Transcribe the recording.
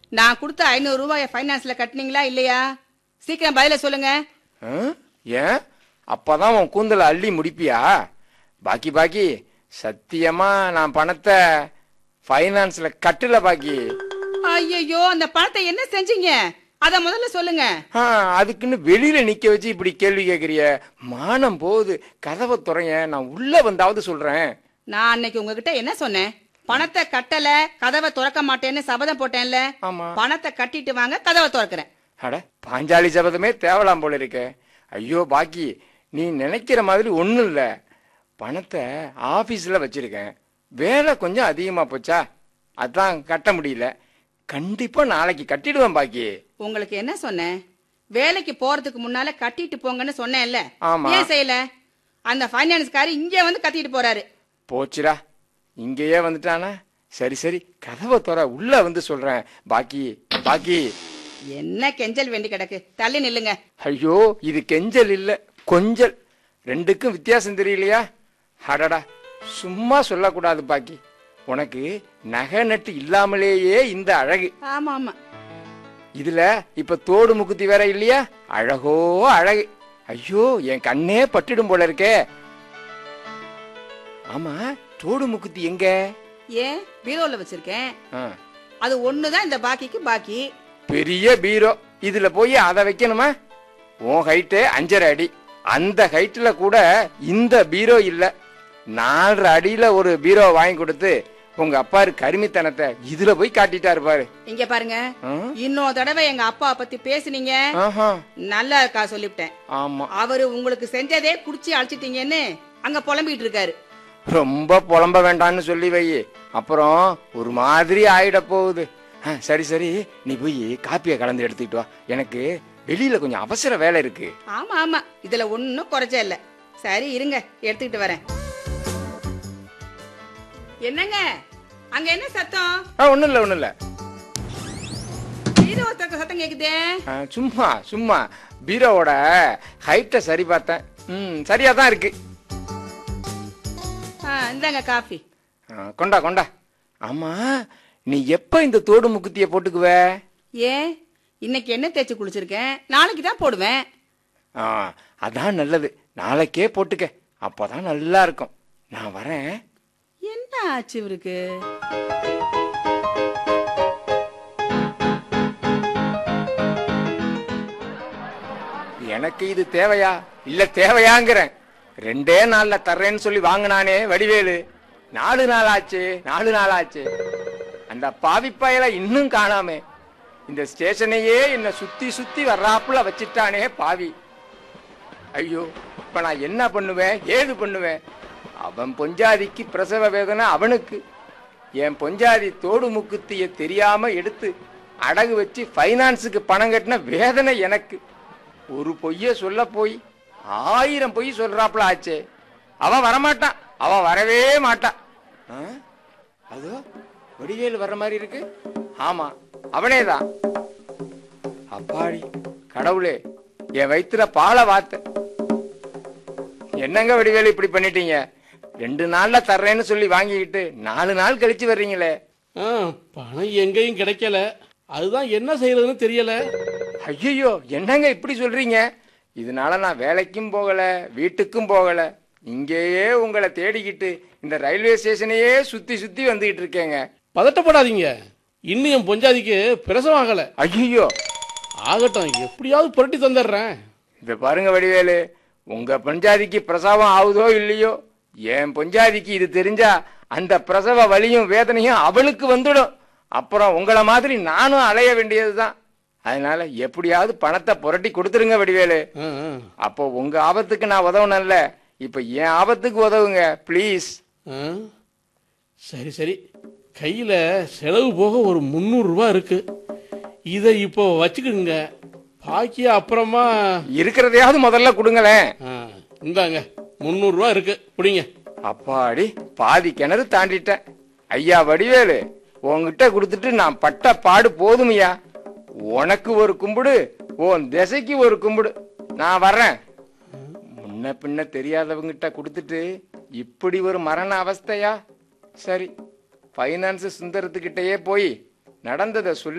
நான் கொடுத்த ஐநூறு ரூபாய ஃபைனான்ஸ்ல கட்டினீங்களா இல்லையா சீக்கிரம் பதில சொல்லுங்க ஆ? ஏன் அப்பதான் உன் கூந்தல அள்ளி முடிப்பியா பாக்கி பாக்கி சத்தியமா நான் பணத்தை ஃபைனான்ஸ்ல கட்டல பாக்கி ஐயோ அந்த பணத்தை என்ன செஞ்சீங்க அத முதல்ல சொல்லுங்க ஆ, அதுக்குன்னு வெளியில நிக்க வச்சு இப்படி கேள்வி கேக்குறிய மானம் போகுது கதவை துறைய நான் உள்ள வந்தாவது சொல்றேன் நான் அன்னைக்கு உங்ககிட்ட என்ன சொன்னேன் பணத்தை கட்டல கதவை திறக்க மாட்டேன்னு சபதம் போட்டேன்ல ஆமா பணத்தை கட்டிட்டு வாங்க கதவை திறக்கிறேன் அட பாஞ்சாலி சபதமே தேவலாம் போல இருக்க ஐயோ பாக்கி நீ நினைக்கிற மாதிரி ஒண்ணும் இல்ல பணத்தை ஆபீஸ்ல வச்சிருக்கேன் வேலை கொஞ்சம் அதிகமா போச்சா அதான் கட்ட முடியல கண்டிப்பா நாளைக்கு கட்டிடுவேன் பாக்கி உங்களுக்கு என்ன சொன்னேன் வேலைக்கு போறதுக்கு முன்னால கட்டிட்டு போங்கன்னு சொன்னேன்ல ஆமா. ஏன் செய்யல அந்த ஃபைனான்ஸ்காரி இங்க வந்து கத்திட்டு போறாரு போச்சுடா இங்கேயே வந்துட்டானா சரி சரி கதவை துற உள்ள வந்து சொல்றேன் பாக்கி பாக்கி என்ன கெஞ்சல் வேண்டி கிடக்கு தள்ளி நில்லுங்க ஐயோ இது கெஞ்சல் இல்ல கொஞ்சல் ரெண்டுக்கும் வித்தியாசம் தெரியலையா அடடா சும்மா சொல்லக்கூடாது பாக்கி உனக்கு நகை நட்டு இல்லாமலேயே இந்த அழகு ஆமா ஆமா இதுல இப்ப தோடு முக்குத்தி வேற இல்லையா அழகோ அழகு ஐயோ என் கண்ணே பட்டுடும் போல இருக்கே ஆமா தோடு முக்குத்தி எங்க ஏன் பீரோல வச்சிருக்கேன் ஆ, அது ஒண்ணுதான் இந்த பாக்கிக்கு பாக்கி பெரிய பீரோ இதுல போய் அதை வைக்கணுமா உன் ஹைட்டு அஞ்சரை அடி அந்த ஹைட்ல கூட இந்த பீரோ இல்ல நாலரை அடியில ஒரு பீரோ வாங்கி கொடுத்து உங்க அப்பாரு கருமித்தனத்தை இதுல போய் காட்டிட்டாரு பாரு இங்க பாருங்க ஆ? இன்னொரு தடவை எங்க அப்பா பத்தி பேசுனீங்க ஆஹா நல்லா இருக்கா சொல்லிவிட்டேன் ஆமா அவரு உங்களுக்கு செஞ்சதே குடிச்சு அழைச்சிட்டீங்கன்னு அங்க புலம்பிட்டு இருக்காரு ரொம்ப புலம்ப வேண்டாம்னு சொல்லி வை அப்புறம் ஒரு மாதிரி ஆயிட போகுது ஆ, சரி சரி நீ போய் காப்பியை கலந்து எடுத்துக்கிட்டு வா எனக்கு வெளியில கொஞ்சம் அவசர வேலை இருக்கு ஆமா ஆமா இதுல ஒண்ணும் குறைச்ச இல்ல சரி இருங்க எடுத்துக்கிட்டு வரேன் என்னங்க அங்க என்ன சத்தம் ஆ ஒண்ணும் இல்ல ஒண்ணும் இல்ல பீரோ தக்க சத்தம் கேக்குதே ஆ, சும்மா சும்மா பீரோவோட ஹைட்டை சரி பார்த்தேன் ம் சரியா தான் இருக்கு ஆ, இந்தாங்க காஃபி ஆ, கொண்டா கொண்டா ஆமா நீ எப்ப இந்த தோடு முக்குத்திய போட்டுக்குவ ஏன் இன்னைக்கு என்ன தேய்ச்சி குளிச்சிருக்கேன் நாளைக்கு தான் போடுவேன் ஆ அதான் நல்லது நாளைக்கே போட்டுக்க அப்பதான் நல்லா இருக்கும் நான் வரேன் என்ன ஆச்சு இவருக்கு எனக்கு இது தேவையா இல்ல தேவையாங்கிறேன் ரெண்டே நாள்ல தர்றேன்னு சொல்லி வாங்கினானே வடிவேலு நாலு நாள் ஆச்சு நாலு நாள் ஆச்சு அந்த பாவிப்பாயல இன்னும் காணாமே இந்த ஸ்டேஷனையே என்ன சுத்தி சுத்தி வர்றாப்புல வச்சிட்டானே பாவி ஐயோ இப்ப நான் என்ன பண்ணுவேன் ஏது பண்ணுவேன் அவன் பொஞ்சாதிக்கு பிரசவ வேதனை அவனுக்கு என் பொஞ்சாதி தோடு முக்குத்திய தெரியாம எடுத்து அடகு வச்சு ஃபைனான்ஸுக்கு பணம் கட்டின வேதனை எனக்கு ஒரு பொய்ய சொல்ல போய் ஆயிரம் பொய் சொல்றாப்புல ஆச்சே அவன் வரமாட்டான் அவன் வரவே மாட்டான் ஆ? அதோ வடிவேலு வர்ற மாதிரி இருக்கு ஆமா அவனேதான் அப்பாடி கடவுளே என் வயித்துல பாலை வாத்த என்னங்க வடிவேலு இப்படி பண்ணிட்டீங்க ரெண்டு நாள்ல தர்றேன்னு சொல்லி வாங்கிக்கிட்டு நாலு நாள் கழிச்சு வர்றீங்களே ஆ பணம் எங்கேயும் கிடைக்கல அதுதான் என்ன செய்யறதுன்னு தெரியல ஐயோ என்னங்க இப்படி சொல்றீங்க இதனால நான் வேலைக்கும் போகல வீட்டுக்கும் போகல இங்கேயே உங்களை தேடிக்கிட்டு இந்த ரயில்வே ஸ்டேஷனையே சுத்தி சுத்தி வந்துகிட்டு இருக்கேங்க பதட்டப்படாதீங்க இன்னும் என் பொஞ்சாதிக்கு பிரசவம் ஆகல ஐயோ ஆகட்டும் எப்படியாவது புரட்டி தந்துடுறேன் இத பாருங்க வடிவேலு உங்க பஞ்சாதிக்கு பிரசவம் ஆகுதோ இல்லையோ என் பஞ்சாதிக்கு இது தெரிஞ்சா அந்த பிரசவ வலியும் வேதனையும் அவளுக்கு வந்துடும் அப்புறம் உங்களை மாதிரி நானும் அலைய வேண்டியதுதான் அதனால எப்படியாவது பணத்தை புரட்டி கொடுத்துருங்க வடிவேலு ஆ, ஆ. அப்போ உங்க ஆபத்துக்கு நான் உதவணும்ல இப்ப என் ஆபத்துக்கு உதவுங்க ப்ளீஸ் ஆ? சரி சரி கையில் செலவு போக ஒரு முந்நூறுரூவா இருக்கு இதை இப்போ வச்சுக்கிடுங்க பாக்கி அப்புறமா இருக்கிறதையாவது முதல்ல கொடுங்களேன் ஆ, இந்தாங்க முந்நூறுரூவா இருக்கு பிடிங்க அப்பாடி பாதி கிணறு தாண்டிட்டேன் ஐயா வடிவேலு உன்கிட்ட கொடுத்துட்டு நான் பட்ட பாடு போதுமையா உனக்கு ஒரு கும்பிடு உன் திசைக்கு ஒரு கும்பிடு நான் வர்றேன் முன்ன பின்ன தெரியாதவங்கிட்ட கொடுத்துட்டு இப்படி ஒரு மரண அவஸ்தையா சரி ஃபைனான்ஸ் சுந்தரத்துக்கிட்டயே போய் நடந்ததை சொல்லி